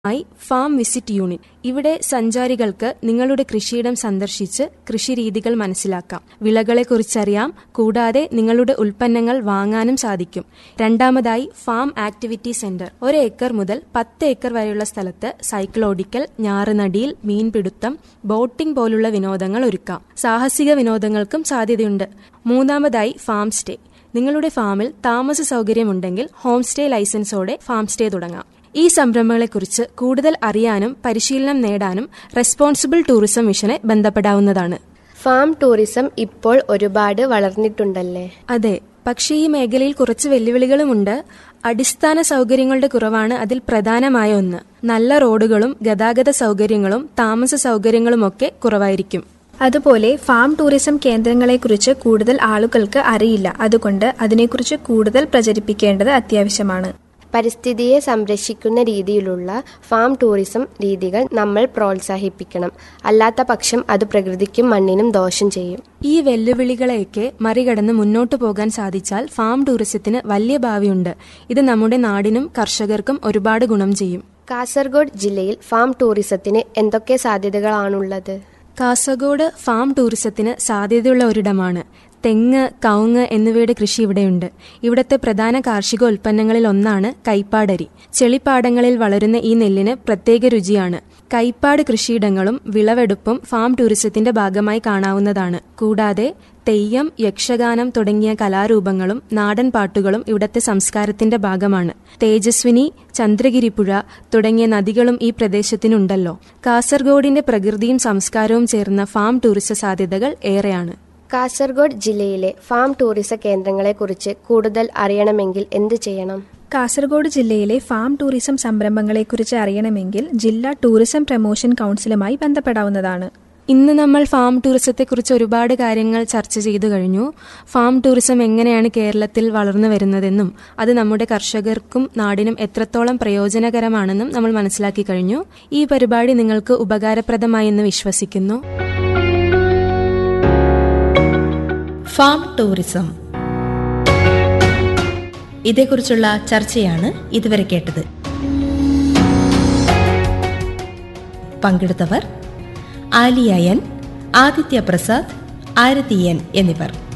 ായി farm visit unit ഇവിടെ സഞ്ചാരികൾക്ക് നിങ്ങളുടെ കൃഷിയിടം സന്ദർശിച്ച് കൃഷിരീതികൾ മനസ്സിലാക്കാം വിളകളെക്കുറിച്ചറിയാം കൂടാതെ നിങ്ങളുടെ ഉൽപ്പന്നങ്ങൾ വാങ്ങാനും സാധിക്കും രണ്ടാമതായി ഫാം ആക്ടിവിറ്റി സെന്റർ ഒരു ഏക്കർ മുതൽ പത്ത് ഏക്കർ വരെയുള്ള സ്ഥലത്ത് സൈക്കിൾ ഓടിക്കൽ ഞാറുനടിയിൽ മീൻപിടുത്തം ബോട്ടിംഗ് പോലുള്ള വിനോദങ്ങൾ ഒരുക്കാം സാഹസിക വിനോദങ്ങൾക്കും സാധ്യതയുണ്ട് മൂന്നാമതായി ഫാം സ്റ്റേ നിങ്ങളുടെ ഫാമിൽ താമസ സൗകര്യമുണ്ടെങ്കിൽ ഹോം സ്റ്റേ ലൈസൻസോടെ ഫാം സ്റ്റേ തുടങ്ങാം ഈ സംരംഭങ്ങളെക്കുറിച്ച് കൂടുതൽ അറിയാനും പരിശീലനം നേടാനും റെസ്പോൺസിബിൾ ടൂറിസം മിഷനെ ബന്ധപ്പെടാവുന്നതാണ് ഫാം ടൂറിസം ഇപ്പോൾ ഒരുപാട് വളർന്നിട്ടുണ്ടല്ലേ അതെ പക്ഷേ ഈ മേഖലയിൽ കുറച്ച് വെല്ലുവിളികളുമുണ്ട് അടിസ്ഥാന സൗകര്യങ്ങളുടെ കുറവാണ് അതിൽ പ്രധാനമായ ഒന്ന് നല്ല റോഡുകളും ഗതാഗത സൗകര്യങ്ങളും താമസ സൗകര്യങ്ങളുമൊക്കെ കുറവായിരിക്കും അതുപോലെ ഫാം ടൂറിസം കേന്ദ്രങ്ങളെക്കുറിച്ച് കൂടുതൽ ആളുകൾക്ക് അറിയില്ല അതുകൊണ്ട് അതിനെക്കുറിച്ച് കൂടുതൽ പ്രചരിപ്പിക്കേണ്ടത് അത്യാവശ്യമാണ് പരിസ്ഥിതിയെ സംരക്ഷിക്കുന്ന രീതിയിലുള്ള ഫാം ടൂറിസം രീതികൾ നമ്മൾ പ്രോത്സാഹിപ്പിക്കണം അല്ലാത്ത പക്ഷം അത് പ്രകൃതിക്കും മണ്ണിനും ദോഷം ചെയ്യും ഈ വെല്ലുവിളികളെയൊക്കെ മറികടന്ന് മുന്നോട്ടു പോകാൻ സാധിച്ചാൽ ഫാം ടൂറിസത്തിന് വലിയ ഭാവിയുണ്ട് ഇത് നമ്മുടെ നാടിനും കർഷകർക്കും ഒരുപാട് ഗുണം ചെയ്യും കാസർഗോഡ് ജില്ലയിൽ ഫാം ടൂറിസത്തിന് എന്തൊക്കെ സാധ്യതകളാണുള്ളത് കാസർഗോഡ് ഫാം ടൂറിസത്തിന് സാധ്യതയുള്ള ഒരിടമാണ് തെങ്ങ് കവുങ്ങ് എന്നിവയുടെ കൃഷി ഇവിടെയുണ്ട് ഇവിടുത്തെ പ്രധാന കാർഷിക ഉൽപ്പന്നങ്ങളിൽ ഒന്നാണ് കൈപ്പാടരി ചെളിപ്പാടങ്ങളിൽ വളരുന്ന ഈ നെല്ലിന് പ്രത്യേക രുചിയാണ് കൈപ്പാട് കൃഷിയിടങ്ങളും വിളവെടുപ്പും ഫാം ടൂറിസത്തിന്റെ ഭാഗമായി കാണാവുന്നതാണ് കൂടാതെ തെയ്യം യക്ഷഗാനം തുടങ്ങിയ കലാരൂപങ്ങളും നാടൻ പാട്ടുകളും ഇവിടത്തെ സംസ്കാരത്തിന്റെ ഭാഗമാണ് തേജസ്വിനി ചന്ദ്രഗിരിപ്പുഴ തുടങ്ങിയ നദികളും ഈ പ്രദേശത്തിനുണ്ടല്ലോ കാസർഗോഡിന്റെ പ്രകൃതിയും സംസ്കാരവും ചേർന്ന ഫാം ടൂറിസ സാധ്യതകൾ ഏറെയാണ് കാസർഗോഡ് ജില്ലയിലെ ഫാം ടൂറിസ കേന്ദ്രങ്ങളെക്കുറിച്ച് കൂടുതൽ അറിയണമെങ്കിൽ എന്ത് ചെയ്യണം കാസർഗോഡ് ജില്ലയിലെ ഫാം ടൂറിസം സംരംഭങ്ങളെക്കുറിച്ച് അറിയണമെങ്കിൽ ജില്ലാ ടൂറിസം പ്രമോഷൻ കൗൺസിലുമായി ബന്ധപ്പെടാവുന്നതാണ് ഇന്ന് നമ്മൾ ഫാം ടൂറിസത്തെക്കുറിച്ച് ഒരുപാട് കാര്യങ്ങൾ ചർച്ച ചെയ്തു കഴിഞ്ഞു ഫാം ടൂറിസം എങ്ങനെയാണ് കേരളത്തിൽ വളർന്നു വരുന്നതെന്നും അത് നമ്മുടെ കർഷകർക്കും നാടിനും എത്രത്തോളം പ്രയോജനകരമാണെന്നും നമ്മൾ മനസ്സിലാക്കി കഴിഞ്ഞു ഈ പരിപാടി നിങ്ങൾക്ക് ഉപകാരപ്രദമായി എന്ന് വിശ്വസിക്കുന്നു ഫാം ടൂറിസം ഇതേക്കുറിച്ചുള്ള ചർച്ചയാണ് ഇതുവരെ കേട്ടത് പങ്കെടുത്തവർ ആലിയ എൻ ആദിത്യ പ്രസാദ് ആരതി എൻ എന്നിവർ